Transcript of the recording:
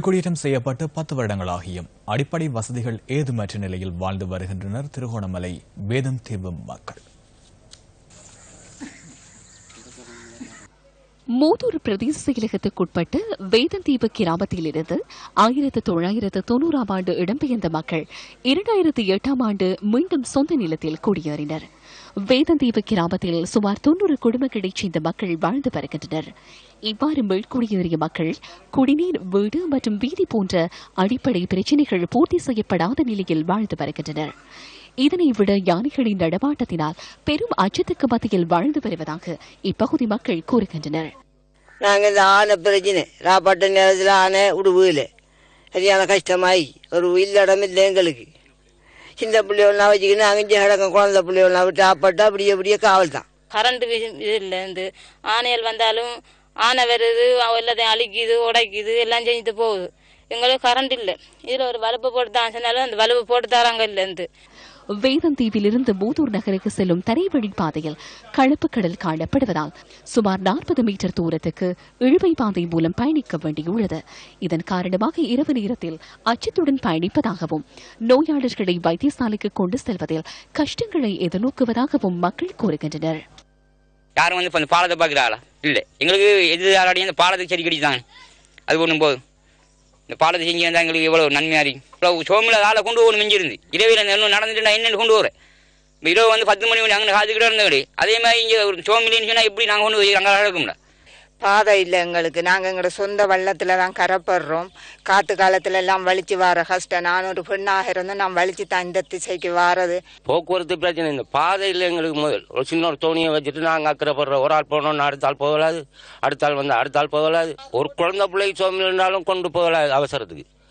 மீள்குடியேற்றம் செய்யப்பட்டு பத்து வருடங்களாகியும் அடிப்படை வசதிகள் ஏதுமற்ற நிலையில் வாழ்ந்து வருகின்றனர் திருகோணமலை வேதம் தீர்வு மக்கள் மூதூர் பிரதேச செயலகத்துக்குட்பட்டு வேதந்தீவு கிராமத்திலிருந்து ஆயிரத்து தொள்ளாயிரத்து தொன்னூறாம் ஆண்டு இடம்பெயர்ந்த மக்கள் இரண்டாயிரத்து எட்டாம் ஆண்டு மீண்டும் சொந்த நிலத்தில் குடியேறினர் வேதந்தீவு கிராமத்தில் சுமார் தொன்னூறு குடும்பங்களைச் சேர்ந்த மக்கள் வாழ்ந்து வருகின்றனர் இவ்வாறு மீள்குடியேறிய மக்கள் குடிநீர் வீடு மற்றும் வீதி போன்ற அடிப்படை பிரச்சினைகள் பூர்த்தி செய்யப்படாத நிலையில் வாழ்ந்து வருகின்றனர் இதனை விட யானைகளின் நடமாட்டத்தினால் பெரும் அச்சத்துக்கு மத்தியில் வாழ்ந்து வருவதாக இப்பகுதி மக்கள் கூறுகின்றனர் நாங்கள் இந்த ஆனை பிரச்சனை ராப்பாட்ட நேரத்தில் ஆனை விடுவில சரியான கஷ்டமாயி ஒரு இல்லடம் இல்லை எங்களுக்கு சின்ன பிள்ளைகள்லாம் வச்சுக்கின்னு அங்கே கிடக்கும் குழந்தை பிள்ளைகள்லாம் விட்டு ஆப்பட்டா அப்படியே அப்படியே காவல் தான் கரண்ட் இதில் இருந்து ஆணையல் வந்தாலும் ஆனை வருது அவ எல்லாத்தையும் அழிக்குது உடைக்குது எல்லாம் செஞ்சுட்டு போகுது எங்களுக்கு கரண்ட் இல்லை இதில் ஒரு வலுப்பு போட்டு தான் சொன்னாலும் அந்த வலுப்பு போட்டு தராங்க இல்லைந்து வேதந்தீவிலிருந்து மூதூர் நகருக்கு செல்லும் தரைவழி பாதையில் கலப்பு கடல் காணப்படுவதால் சுமார் நாற்பது மீட்டர் தூரத்துக்கு இழுவை பாதை மூலம் பயணிக்க வேண்டியுள்ளது இதன் காரணமாக இரவு நேரத்தில் அச்சத்துடன் பயணிப்பதாகவும் நோயாளர்களை வைத்தியசாலைக்கு கொண்டு செல்வதில் கஷ்டங்களை எதிர்நோக்குவதாகவும் மக்கள் கூறுகின்றனர் யாரும் வந்து இப்போ அந்த பாலத்தை பார்க்குறாளா இல்லை எங்களுக்கு எது யாராடையும் அந்த பாலத்தை சரி கடிச்சாங்க அது ஒன்றும் போதும் இந்த பாலத்தை செஞ்சு வந்தால் எங்களுக்கு எவ்வளோ நன்மையாக இருக்கு இவ்வளோ சோமில் ஆளை கொண்டு போகணும் மிஞ்சிருந்து இரவில் அந்த இன்னும் நடந்துட்டு நான் என்னென்னு கொண்டு வரேன் இப்போ இரவு வந்து பத்து மணி மணி அங்கே காத்துக்கிட்டே இருந்தபடி அதே மாதிரி இங்கே ஒரு சோமிலின்னு சொன்னால் எப்படி நாங்கள் கொண்டு போய் அங்கே நடக்கும்ல பாதை இல்லை எங்களுக்கு நாங்கள் எங்களோட சொந்த வெள்ளத்தில் தான் கரப்படுறோம் காற்று காலத்துல எல்லாம் வலிச்சு வர கஷ்டம் நான் ஒரு பெண்ணாக இருந்தும் நான் வலிச்சு தான் இந்த திசைக்கு வாரது போக்குவரத்து பிரச்சனை இந்த பாதையில் எங்களுக்கு முதல் ஒரு சின்ன ஒரு தோணியை வச்சுட்டு நாங்கள் அக்கறைப்படுற ஒரு ஆள் போனோம்னு அடுத்த ஆள் போகலாது அடுத்த ஆள் வந்து அடுத்த ஆள் போகலாது ஒரு குழந்தை பிள்ளை சோமில் இருந்தாலும் கொண்டு போகலாது அவசரத்துக்கு